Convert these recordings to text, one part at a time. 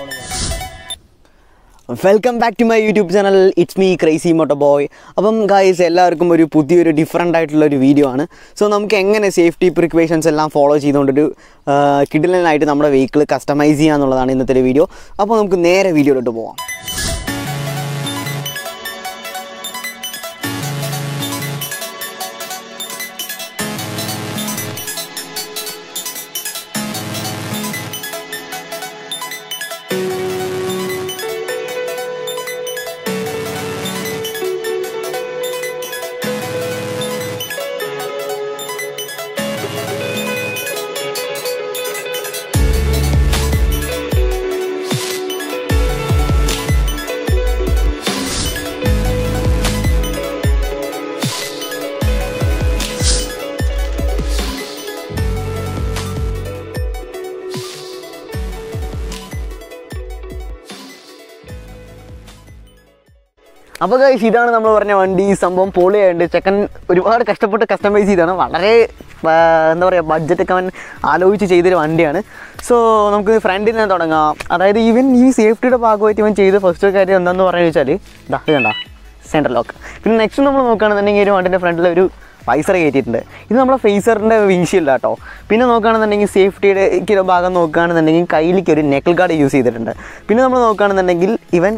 Welcome back to my YouTube channel it's me crazy moto boy അപ്പം guys എല്ലാവർക്കും ഒരു പുതിയൊരു ഡിഫറെൻ്റ് ആയിട്ടുള്ള ഒരു വീഡിയോ ആണ് സോ നമുക്ക് എങ്ങനെ സേഫ്റ്റി പ്രിക്കോഷൻസ് എല്ലാം ഫോളോ ചെയ്തുകൊണ്ടൊരു കിഡിലനായിട്ട് നമ്മുടെ വെഹിക്കിൾ കസ്റ്റമൈസ് ചെയ്യുക എന്നുള്ളതാണ് ഇന്നത്തെ ഒരു വീഡിയോ അപ്പോൾ നമുക്ക് നേരെ വീഡിയോയിലോട്ട് പോവാം അപ്പോൾ ഗൈസ് ഇതാണ് നമ്മൾ പറഞ്ഞ വണ്ടി ഈ സംഭവം പൊളിയായിട്ട് ചെക്കൻ ഒരുപാട് കഷ്ടപ്പെട്ട് കസ്റ്റമൈസ് ചെയ്താണ് വളരെ ആ, എന്താ പറയുക ബഡ്ജറ്റൊക്കെ അവൻ ആലോചിച്ച് ചെയ്തൊരു വണ്ടിയാണ് സോ നമുക്ക് ഫ്രണ്ടിൽ നിന്ന് തുടങ്ങാം അതായത് ഈവൻ ഈ സേഫ്റ്റിയുടെ ഭാഗമായിട്ട് ഇവൻ ചെയ്ത ഫസ്റ്റ് കാര്യം എന്താണെന്ന് പറഞ്ഞു വെച്ചാൽ ഇതാ ഇത് കണ്ട സെൻട്രൽ ലോക്ക് പിന്നെ നെക്സ്റ്റ് നമ്മൾ നോക്കുകയാണെന്നുണ്ടെങ്കിൽ ഒരു വണ്ടിൻ്റെ ഫ്രണ്ടിൽ ഒരു വൈസർ കയറ്റിയിട്ടുണ്ട് ഇത് നമ്മുടെ ഫേസറിൻ്റെ വിൻഷീൽഡ് കേട്ടോ പിന്നെ നോക്കുകയാണെന്നുണ്ടെങ്കിൽ സേഫ്റ്റിയുടെ ക്ക് ഭാഗം നോക്കുകയാണെന്നുണ്ടെങ്കിൽ കയ്യിലേക്ക് ഒരു നെക്കിൾ ഗാർഡ് യൂസ് ചെയ്തിട്ടുണ്ട് പിന്നെ നമ്മൾ നോക്കുകയാണെന്നുണ്ടെങ്കിൽ ഇവൻ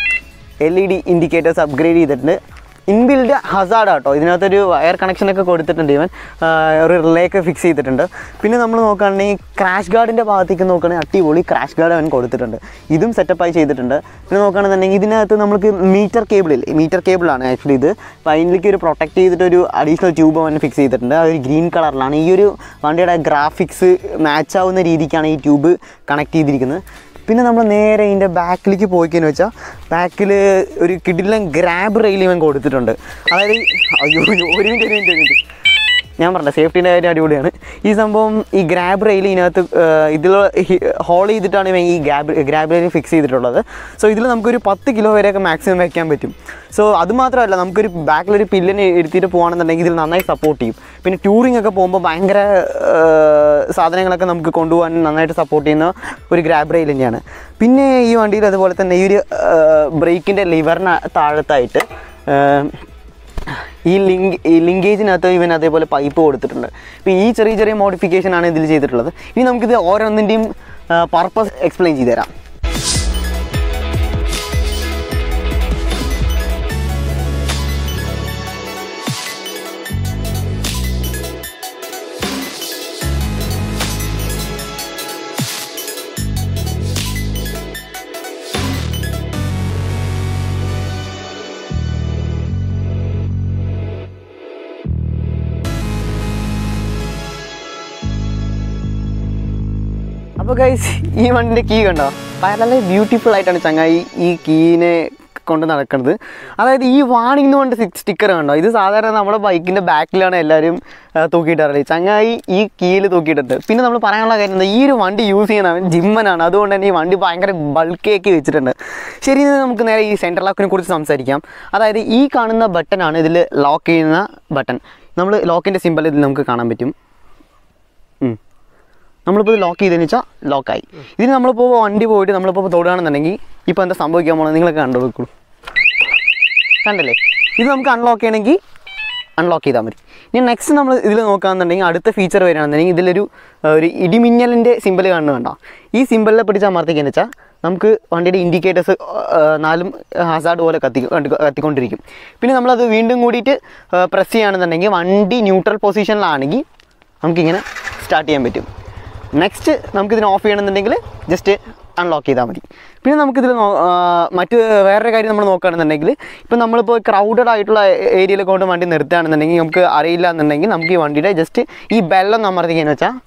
L E D indicators upgrade ചെയ്തിട്ടുണ്ട് ഇൻബിൽഡ് ഹസാർഡ് ആട്ടോ ഇതിനകത്തൊരു വയർ കണക്ഷനൊക്കെ കൊടുത്തിട്ടുണ്ട് ഇവൻ ആ, ഒരു റിലേക്ക് ഫിക്സ് ചെയ്തിട്ടുണ്ട് പിന്നെ നമ്മൾ നോക്കുകയാണെങ്കിൽ ക്രാഷ് ഗാർഡിൻ്റെ ഭാഗത്തേക്ക് നോക്കുകയാണെങ്കിൽ അടിപൊളി ക്രാഷ് ഗാർഡ് അവൻ കൊടുത്തിട്ടുണ്ട് ഇതും സെറ്റപ്പായി ചെയ്തിട്ടുണ്ട് പിന്നെ നോക്കുകയാണെന്നുണ്ടെങ്കിൽ ഇതിനകത്ത് നമുക്ക് മീറ്റർ കേബിൾ ഇല്ലേ മീറ്റർ കേബിളാണ് ആക്ച്വലി ഇത് അപ്പോൾ അതിലേക്ക് ഒരു പ്രൊട്ടക്ട് ചെയ്തിട്ട് ഒരു അഡീഷണൽ ട്യൂബ് അവൻ ഫിക്സ് ചെയ്തിട്ടുണ്ട് അത് ഒരു ഗ്രീൻ കളറിലാണ് ഈ ഒരു വണ്ടിയുടെ ഗ്രാഫിക്സ് മാച്ച് ആവുന്ന രീതിക്കാണ് ഈ ട്യൂബ് കണക്ട് ചെയ്തിരിക്കുന്നത് പിന്നെ നമ്മൾ നേരെ ഇതിൻ്റെ ബാക്കിലേക്ക് പോയിക്കെന്ന് വെച്ചാൽ ബാക്കിൽ ഒരു കിടിലൻ ഗ്രാബ് റെയിൽ ഇവൻ കൊടുത്തിട്ടുണ്ട് അതായത് ഈ- അയ്യോ അയ്യോ, ഒരു മിനിറ്റ് ഒരു മിനിറ്റ് ഒരു മിനിറ്റ് ഞാൻ പറഞ്ഞ സേഫ്റ്റീൻ്റെ കാര്യം അടിപൊളിയാണ് ഈ സംഭവം ഈ ഗ്രാബ് റെയിൽ ഇതിനകത്ത് ഇതിൽ ഹോൾ ചെയ്തിട്ടാണ് ഇവൻ ഈ ഗ്രാബ് ഗ്രാബ് റെയിൽ ഫിക്സ് ചെയ്തിട്ടുള്ളത് സോ ഇതിൽ നമുക്കൊരു പത്ത് കിലോ വരെയൊക്കെ മാക്സിമം വെക്കാൻ പറ്റും സോ അത് മാത്രമല്ല നമുക്കൊരു ബാക്കിലൊരു പില്ലിന് എടുത്തിട്ട് പോകുകയാണെന്നുണ്ടെങ്കിൽ ഇതിൽ നന്നായി സപ്പോർട്ട് ചെയ്യും പിന്നെ ടൂറിംഗ് ഒക്കെ പോകുമ്പോൾ ഭയങ്കര ആ, സാധനങ്ങളൊക്കെ നമുക്ക് കൊണ്ടുപോകാൻ നന്നായിട്ട് സപ്പോർട്ട് ചെയ്യുന്ന ഒരു ഗ്രാബ് റെയിൽ തന്നെയാണ് പിന്നെ ഈ വണ്ടിയിൽ അതുപോലെ തന്നെ ഈ ഒരു ബ്രേക്കിൻ്റെ ലിവറിന് താഴത്തായിട്ട് ആ, ഈ ലിങ്ക് ഈ ലിങ്കേജിനകത്ത് ഇവൻ അതേപോലെ പൈപ്പ് കൊടുത്തിട്ടുണ്ട് അപ്പോൾ ഈ ചെറിയ ചെറിയ മോഡിഫിക്കേഷൻ ആണ് ഇതിൽ ചെയ്തിട്ടുള്ളത് ഇനി നമുക്കിത് ഓരോന്നിൻ്റെയും പർപ്പസ് എക്സ്പ്ലെയിൻ ചെയ്തു തരാം അപ്പോൾ ഗൈസ് ഈ വണ്ടിൻ്റെ കീ കണ്ടോ വളരെ ബ്യൂട്ടിഫുൾ ആയിട്ടാണ് ചങ്ങായി ഈ കീനെ കൊണ്ട് നടക്കുന്നത് അതായത് ഈ വാണിംഗ് എന്ന് പറഞ്ഞ സ്റ്റിക്കർ കണ്ടോ ഇത് സാധാരണ നമ്മുടെ ബൈക്കിൻ്റെ ബാക്കിലാണ് എല്ലാവരും ആ, തൂക്കിയിട്ടാറുള്ളത് ചങ്ങായി ഈ കീയിൽ തൂക്കിയിട്ടുണ്ട് പിന്നെ നമ്മൾ പറയാനുള്ള കാര്യം എന്താ ഈ ഒരു വണ്ടി യൂസ് ചെയ്യണവൻ ജിമ്മനാണ് അതുകൊണ്ട് തന്നെ ഈ വണ്ടി ഭയങ്കര ബൾക്കേക്ക് വെച്ചിട്ടുണ്ട് ശരി ഇനി നമുക്ക് നേരെ ഈ സെൻട്രൽ ലോക്കിനെ കുറിച്ച് സംസാരിക്കാം അതായത് ഈ കാണുന്ന ബട്ടനാണ് ഇതിൽ ലോക്ക് ചെയ്യുന്ന ബട്ടൺ നമ്മൾ ലോക്കിൻ്റെ സിമ്പിൾ ഇതിൽ നമുക്ക് കാണാൻ പറ്റും ഉം. നമ്മളിപ്പോൾ ഇത് ലോക്ക് ചെയ്തതെന്ന് വെച്ചാൽ ലോക്കായി ഇതിന് നമ്മളിപ്പോൾ വണ്ടി പോയിട്ട് നമ്മളിപ്പോൾ തൊടുകയാണെന്നുണ്ടെങ്കിൽ ഇപ്പോൾ എന്താ സംഭവിക്കാൻ പോകുന്നത് നിങ്ങളൊക്കെ കണ്ടു വെക്കുള്ളൂ കണ്ടല്ലേ ഇത് നമുക്ക് അൺലോക്ക് ചെയ്യണമെങ്കിൽ അൺലോക്ക് ചെയ്താൽ മതി ഇനി നെക്സ്റ്റ് നമ്മൾ ഇതിൽ നോക്കുകയാണെന്നുണ്ടെങ്കിൽ അടുത്ത ഫീച്ചർ വരികയാണെന്നുണ്ടെങ്കിൽ ഇതിലൊരു ആ, ഒരു ഇടിമിന്നലിൻ്റെ സിമ്പിൾ കാണുന്നത് കണ്ടോ ഈ സിമ്പിളിനെ പിടിച്ച് അമർത്തിക്കുകയെന്ന് വെച്ചാൽ നമുക്ക് വണ്ടിയുടെ ഇൻഡിക്കേറ്റേഴ്സ് നാലും ഹസാർഡ് പോലെ കത്തി കണ്ട് കത്തിക്കൊണ്ടിരിക്കും പിന്നെ നമ്മളത് വീണ്ടും കൂടിയിട്ട് പ്രസ് ചെയ്യുകയാണെന്നുണ്ടെങ്കിൽ വണ്ടി ന്യൂട്രൽ പൊസിഷനിലാണെങ്കിൽ നമുക്കിങ്ങനെ സ്റ്റാർട്ട് ചെയ്യാൻ പറ്റും നെക്സ്റ്റ് നമുക്കിതിനെ ഓഫ് ചെയ്യണമെന്നുണ്ടെങ്കിൽ ജസ്റ്റ് അൺലോക്ക് ചെയ്താൽ മതി പിന്നെ നമുക്കിതിൽ നോ- ആ, മറ്റ് വേറൊരു കാര്യം നമ്മൾ നോക്കുകയാണെന്നുണ്ടെങ്കിൽ ഇപ്പം നമ്മളിപ്പോൾ ക്രൗഡഡ് ആയിട്ടുള്ള ഏരിയയിൽ കൊണ്ട് വണ്ടി നിർത്തുകയാണെന്നുണ്ടെങ്കിൽ നമുക്ക് അറിയില്ല എന്നുണ്ടെങ്കിൽ നമുക്ക് ഈ വണ്ടിയുടെ ജസ്റ്റ് ഈ ബെല്ലം അമർത്തിക്കുകയെന്ന് വെച്ചാൽ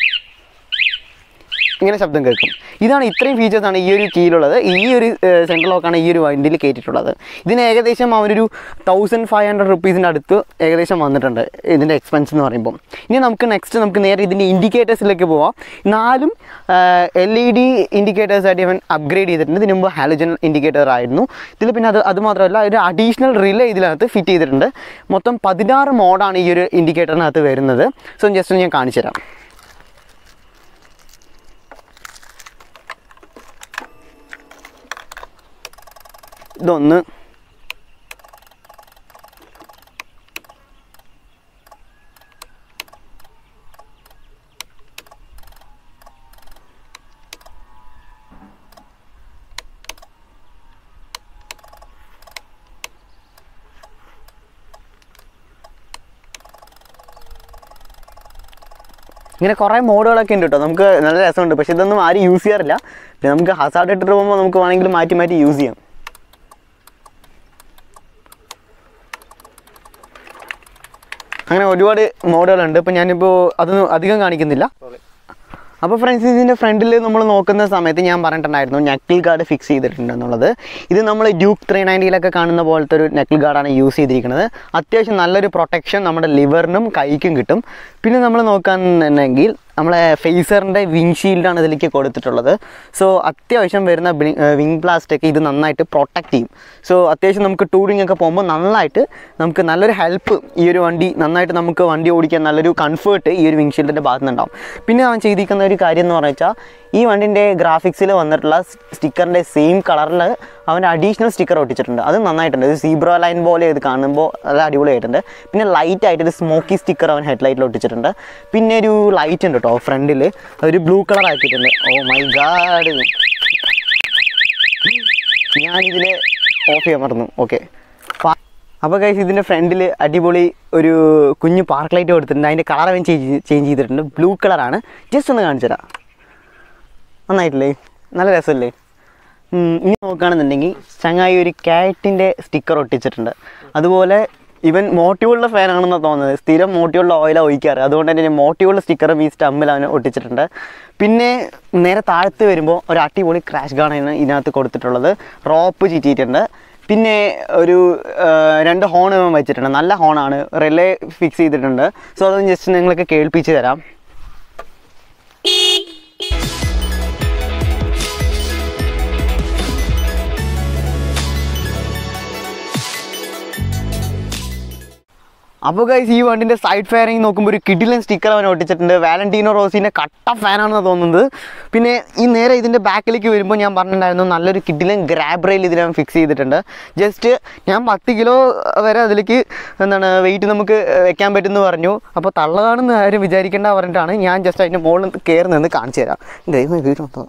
ഇങ്ങനെ ശബ്ദം കേൾക്കും ഇതാണ് ഇത്രയും ഫീച്ചേഴ്സാണ് ഈ ഒരു കീയിലുള്ളത് ഈ ഒരു സെൻട്രൽ ലോക്കാണ് ഈ ഒരു വണ്ടിയിൽ കയറ്റിയിട്ടുള്ളത് ഇതിന് ഏകദേശം അവനൊരു തൗസൻഡ് ഫൈവ് ഹൺഡ്രഡ് റുപ്പീസിൻ്റെ അടുത്ത് ഏകദേശം വന്നിട്ടുണ്ട് ഇതിൻ്റെ എക്സ്പെൻസ് എന്ന് പറയുമ്പോൾ ഇനി നമുക്ക് നെക്സ്റ്റ് നമുക്ക് നേരെ ഇതിൻ്റെ ഇൻഡിക്കേറ്റേഴ്സിലേക്ക് പോവാം നാലും എൽ ഇ ഡി ഇൻഡിക്കേറ്റേഴ്സായിട്ട് ഇവൻ അപ്ഗ്രേഡ് ചെയ്തിട്ടുണ്ട് ഇതിന് മുമ്പ് ഹാലജൻ ഇൻഡിക്കേറ്റർ ആയിരുന്നു ഇതിൽ പിന്നെ അത് അത് മാത്രമല്ല ഒരു അഡീഷണൽ റിലേ ഇതിനകത്ത് ഫിറ്റ് ചെയ്തിട്ടുണ്ട് മൊത്തം പതിനാറ് മോഡാണ് ഈ ഒരു ഇൻഡിക്കേറ്ററിനകത്ത് വരുന്നത് സോ ജസ്റ്റ് ഞാൻ കാണിച്ചു തരാം ഇതൊന്ന് ഇങ്ങനെ കുറേ മോഡുകളൊക്കെ ഉണ്ട് കേട്ടോ നമുക്ക് നല്ല രസമുണ്ട് പക്ഷെ ഇതൊന്നും ആരും യൂസ് ചെയ്യാറില്ല പിന്നെ നമുക്ക് ഹസാർഡ് ഇട്ടിട്ട് പോകുമ്പോൾ നമുക്ക് വേണമെങ്കിൽ മാറ്റി മാറ്റി യൂസ് ചെയ്യാം അങ്ങനെ ഒരുപാട് മോഡലുണ്ട് ഇപ്പം ഞാനിപ്പോൾ അതൊന്നും അധികം കാണിക്കുന്നില്ല അപ്പോൾ ഫ്രണ്ട്സ് ഇതിൻ്റെ ഫ്രണ്ടിൽ നമ്മൾ നോക്കുന്ന സമയത്ത് ഞാൻ പറഞ്ഞിട്ടുണ്ടായിരുന്നു നെക്കിൾ ഗാർഡ് ഫിക്സ് ചെയ്തിട്ടുണ്ട് എന്നുള്ളത് ഇത് നമ്മൾ ഡ്യൂക്ക് ത്രീ നയൻറ്റിയിലൊക്കെ കാണുന്ന പോലത്തെ ഒരു നെക്കിൾ ഗാർഡാണ് യൂസ് ചെയ്തിരിക്കുന്നത് അത്യാവശ്യം നല്ലൊരു പ്രൊട്ടക്ഷൻ നമ്മുടെ ലിവറിനും കൈക്കും കിട്ടും പിന്നെ നമ്മൾ നോക്കാന്നുണ്ടെങ്കിൽ നമ്മളെ ഫേസറിൻ്റെ വിങ് ഷീൽഡാണ് ഇതിലേക്ക് കൊടുത്തിട്ടുള്ളത് സോ അത്യാവശ്യം വരുന്ന വിങ് പ്ലാസ്റ്റൊക്കെ ഇത് നന്നായിട്ട് പ്രൊട്ടക്റ്റ് ചെയ്യും സോ അത്യാവശ്യം നമുക്ക് ടൂറിംഗ് ഒക്കെ പോകുമ്പോൾ നന്നായിട്ട് നമുക്ക് നല്ലൊരു ഹെൽപ്പ് ഈ ഒരു വണ്ടി നന്നായിട്ട് നമുക്ക് വണ്ടി ഓടിക്കാൻ നല്ലൊരു കംഫേർട്ട് ഈ ഒരു വിങ് ഷീൽഡിൻ്റെ ഭാഗത്ത് നിന്നുണ്ടാവും പിന്നെ അവൻ ചെയ്തിരിക്കുന്ന ഒരു കാര്യം എന്ന് പറഞ്ഞാൽ ഈ വണ്ടിൻ്റെ ഗ്രാഫിക്സിൽ വന്നിട്ടുള്ള സ്റ്റിക്കറിൻ്റെ സെയിം കളറിൽ അവൻ്റെ അഡീഷണൽ സ്റ്റിക്കർ ഒട്ടിച്ചിട്ടുണ്ട് അത് നന്നായിട്ടുണ്ട് ഇത് സീബ്രോ ലൈൻ പോലെ ഇത് കാണുമ്പോൾ അത് അടിപൊളിയായിട്ടുണ്ട് പിന്നെ ലൈറ്റ് ആയിട്ട് ഒരു സ്മോക്കി സ്റ്റിക്കർ അവൻ ഹെഡ്ലൈറ്റിൽ ഒട്ടിച്ചിട്ടുണ്ട് പിന്നെ ഒരു ലൈറ്റ് ഉണ്ട് കേട്ടോ ഫ്രണ്ടിൽ ഒരു ബ്ലൂ കളർ ആക്കിയിട്ടുണ്ട് ഓ മൈ ഗാഡ് ഞാനിതിൽ ഓഫ് ചെയ്യാൻ മറന്നു ഓക്കെ അപ്പോൾ കഴിച്ച് ഇതിൻ്റെ ഫ്രണ്ടിൽ അടിപൊളി ഒരു കുഞ്ഞു പാർക്ക് ലൈറ്റ് കൊടുത്തിട്ടുണ്ട് അതിൻ്റെ കളർ അവൻ ചേഞ്ച് ചേഞ്ച് ചെയ്തിട്ടുണ്ട് ബ്ലൂ കളറാണ് ജസ്റ്റ് ഒന്ന് കാണിച്ചു തരാം നന്നായിട്ടില്ലേ നല്ല രസമല്ലേ ഉം, ഇനി നോക്കുകയാണെന്നുണ്ടെങ്കിൽ ചങ്ങായി ഒരു ക്യാറ്റിൻ്റെ സ്റ്റിക്കർ ഒട്ടിച്ചിട്ടുണ്ട് അതുപോലെ ഇവൻ മോട്ടിവുള്ള ഫാനാണെന്നാണ് തോന്നുന്നത് സ്ഥിരം മോട്ടിവുള്ള ഓയിലാണ് ഒഴിക്കാറ് അതുകൊണ്ട് തന്നെ മോട്ടിവുള്ള സ്റ്റിക്കറും ഈ സ്റ്റമ്മിൽ അവന് ഒട്ടിച്ചിട്ടുണ്ട് പിന്നെ നേരെ താഴത്ത് വരുമ്പോൾ ഒരു അടിപൊളി ക്രാഷ് ഗാർഡാണ് ഇതിനകത്ത് കൊടുത്തിട്ടുള്ളത് റോപ്പ് ചീറ്റിയിട്ടുണ്ട് പിന്നെ ഒരു ആ, രണ്ട് ഹോൺ ഇവൻ വെച്ചിട്ടുണ്ട് നല്ല ഹോണാണ് റിലേ ഫിക്സ് ചെയ്തിട്ടുണ്ട് സോ അതൊന്ന് ജസ്റ്റ് നിങ്ങൾക്ക് കേൾപ്പിച്ച് തരാം അപ്പോൾ ഗൈസ് ഈ വണ്ടിൻ്റെ സൈഡ് ഫയറിങ് നോക്കുമ്പോൾ ഒരു കിഡിലൻ സ്റ്റിക്കർ അവൻ ഒട്ടിച്ചിട്ടുണ്ട് വാലന്റീനോ റോസിൻ്റെ കട്ട ഫാനാണെന്ന് തോന്നുന്നത് പിന്നെ ഈ നേരെ ഇതിൻ്റെ ബാക്കിലേക്ക് വരുമ്പോൾ ഞാൻ പറഞ്ഞിട്ടുണ്ടായിരുന്നു നല്ലൊരു കിഡിലൻ ഗ്രാബ് റെയിൽ ഇതിനവൻ ഫിക്സ് ചെയ്തിട്ടുണ്ട് ജസ്റ്റ് ഞാൻ പത്ത് കിലോ വരെ അതിലേക്ക് എന്താണ് വെയിറ്റ് നമുക്ക് വെക്കാൻ പറ്റുമെന്ന് പറഞ്ഞു അപ്പോൾ തള്ളതാണെന്ന് ആരും വിചാരിക്കേണ്ട പറഞ്ഞിട്ടാണ് ഞാൻ ജസ്റ്റ് അതിൻ്റെ മുകളിൽ കയറി നിന്ന് കാണിച്ചു തരാം ദൈവം വീട് മൊത്തം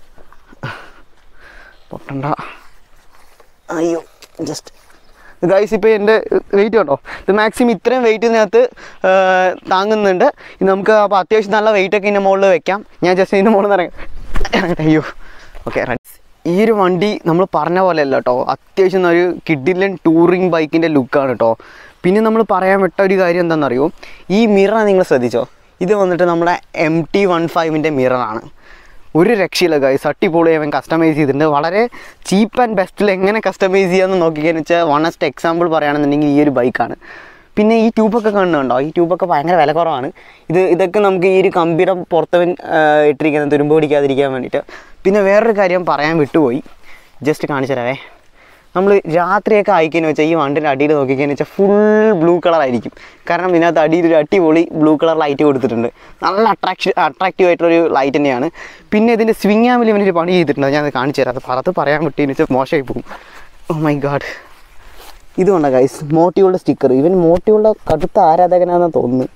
പൊട്ടണ്ട അയ്യോ ജസ്റ്റ് ഗൈസ് ഇപ്പോൾ എൻ്റെ വെയിറ്റ് കണ്ടോ ഇത് മാക്സിമം ഇത്രയും വെയിറ്റ് ഇതിനകത്ത് ആ, താങ്ങുന്നുണ്ട് ഇത് നമുക്ക് അപ്പോൾ അത്യാവശ്യം നല്ല വെയിറ്റ് ഒക്കെ ഇതിൻ്റെ മുകളിൽ വെക്കാം ഞാൻ ജസ്റ്റ് ഇതിൻ്റെ മുകളിൽ നിന്ന് ഇറങ്ങി അയ്യോ ഓക്കെ ഈ ഒരു വണ്ടി നമ്മൾ പറഞ്ഞ പോലെ അല്ല കേട്ടോ അത്യാവശ്യം ഒരു കിഡിലൻ ടൂറിങ് ബൈക്കിൻ്റെ ലുക്കാണ് കേട്ടോ പിന്നെ നമ്മൾ പറയാൻ വിട്ട ഒരു കാര്യം എന്താണെന്നറിയോ ഈ മിറർ നിങ്ങൾ ശ്രദ്ധിച്ചോ ഇത് വന്നിട്ട് നമ്മുടെ എം ടി വൺ ഫൈവിൻ്റെ മിററാണ് ഒരു രക്ഷയില്ല ഗൈസ് അടിപൊളി അവൻ കസ്റ്റമൈസ് ചെയ്തിട്ടുണ്ട് വളരെ ചീപ്പ് ആൻഡ് ബെസ്റ്റിൽ എങ്ങനെ കസ്റ്റമൈസ് ചെയ്യാമെന്ന് നോക്കിക്കാന്ന് വെച്ചാൽ വണസ്റ്റ് എക്സാമ്പിൾ പറയുകയാണെന്നുണ്ടെങ്കിൽ ഈ ഒരു ബൈക്കാണ് പിന്നെ ഈ ട്യൂബൊക്കെ കാണുന്നുണ്ടോ ഈ ട്യൂബൊക്കെ ഭയങ്കര വില കുറവാണ് ഇത് ഇതൊക്കെ നമുക്ക് ഈ ഒരു കമ്പിയുടെ പുറത്തവൻ ഇട്ടിരിക്കുന്നത് തുരുമ്പ് പിടിക്കാതിരിക്കാൻ വേണ്ടിയിട്ട് പിന്നെ വേറൊരു കാര്യം പറയാൻ വിട്ടുപോയി ജസ്റ്റ് കാണിച്ചു തരാവേ നമ്മൾ രാത്രിയൊക്കെ അയക്കുന്നു വെച്ചാൽ ഈ വണ്ടിൻ്റെ അടിയിൽ നോക്കിക്കഴിഞ്ഞാൽ വെച്ചാൽ ഫുൾ ബ്ലൂ കളർ ആയിരിക്കും കാരണം ഇതിനകത്ത് അടിയിൽ ഒരു അടിപൊളി ബ്ലൂ കളർ ലൈറ്റ് കൊടുത്തിട്ടുണ്ട് നല്ല അട്രാക്ഷൻ അട്രാക്റ്റീവ് ആയിട്ടുള്ളൊരു ലൈറ്റ് തന്നെയാണ് പിന്നെ ഇതിൻ്റെ സ്വിങ് ആമിൽ ഇവനൊരു പണി ചെയ്തിട്ടുണ്ട് ഞാൻ അത് കാണിച്ചു തരാം അത് പറത്ത് പറയാൻ വിട്ടു വെച്ചാൽ മോശമായി പോകും ഓ മൈ ഗാഡ് ഇതുകൊണ്ടാണ് ഗൈസ് മോട്ടിയുള്ള സ്റ്റിക്കർ ഇവൻ മോട്ടിയുള്ള കടുത്ത ആരാധകനാണെന്ന് തോന്നുന്നു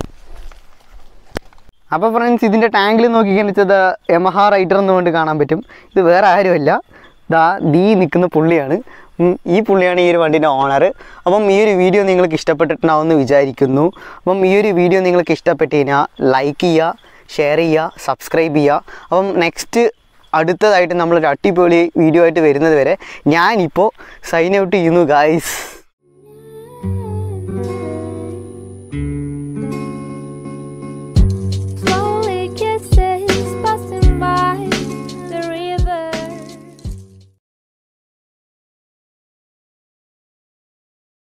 അപ്പോൾ ഫ്രണ്ട്സ് ഇതിൻ്റെ ടാങ്കിൽ നോക്കിക്കഴിഞ്ഞാൽ യമഹ റൈഡർ എന്നുകൊണ്ട് കാണാൻ പറ്റും ഇത് വേറെ ആരുമല്ല ദാ ദീ നിൽക്കുന്ന പുള്ളിയാണ് ഉം, ഈ പുള്ളിയാണ് ഈ ഒരു വണ്ടിൻ്റെ ഓണർ അപ്പം ഈ ഒരു വീഡിയോ നിങ്ങൾക്ക് ഇഷ്ടപ്പെട്ടിട്ടുണ്ടാവുമെന്ന് വിചാരിക്കുന്നു അപ്പം ഈ ഒരു വീഡിയോ നിങ്ങൾക്ക് ഇഷ്ടപ്പെട്ട് കഴിഞ്ഞാൽ ലൈക്ക് ചെയ്യുക ഷെയർ ചെയ്യുക സബ്സ്ക്രൈബ് ചെയ്യുക അപ്പം നെക്സ്റ്റ് അടുത്തതായിട്ട് നമ്മളൊരു അടിപൊളി വീഡിയോ ആയിട്ട് വരുന്നത് വരെ ഞാനിപ്പോൾ സൈൻ ഔട്ട് ചെയ്യുന്നു ഗായ്സ്